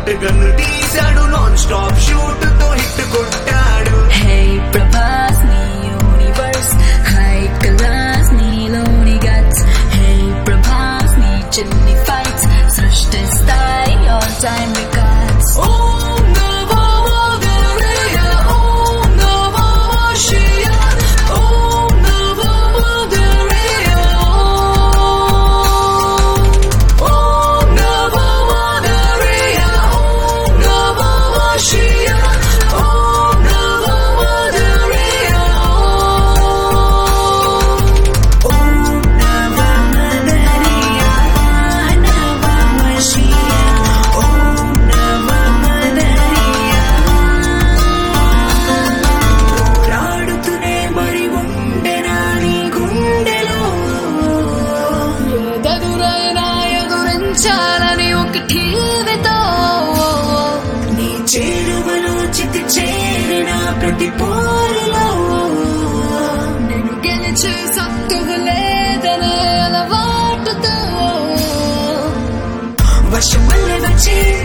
short gun తీశాడు non stop shoot తో hit కొట్టాడు Hey ప్రభాస్ నీ యూనివర్స్ హై క్లాస్ నీలోని గట్స్ Hey ప్రభాస్ నీ చిన్ని ఫైట్స్ సృష్టిస్తాయి ఆల్ టైమ్ రికార్డ్స్ ఓం నమో మోదరయ ఓం నమో శియ ఓం నమో మోదరయ ఓం నమో మోదరయ ఓం నమో శియ ఓం నమో మోదరయ ఓం నమో మోదరయ నమో శియ ఓం నమో మోదరయ రాడుతూనే మరి ఉండెనా నీ గుండెలో ఎదురైనా ఎదురించాలని ఒక ఠీవితో నీ చేరువలో చితి చేరిన ప్రతి పోరులో నేను గెలిచే సత్తువ లేదనే అలవాటుతో వర్షం వల్ల వచ్చే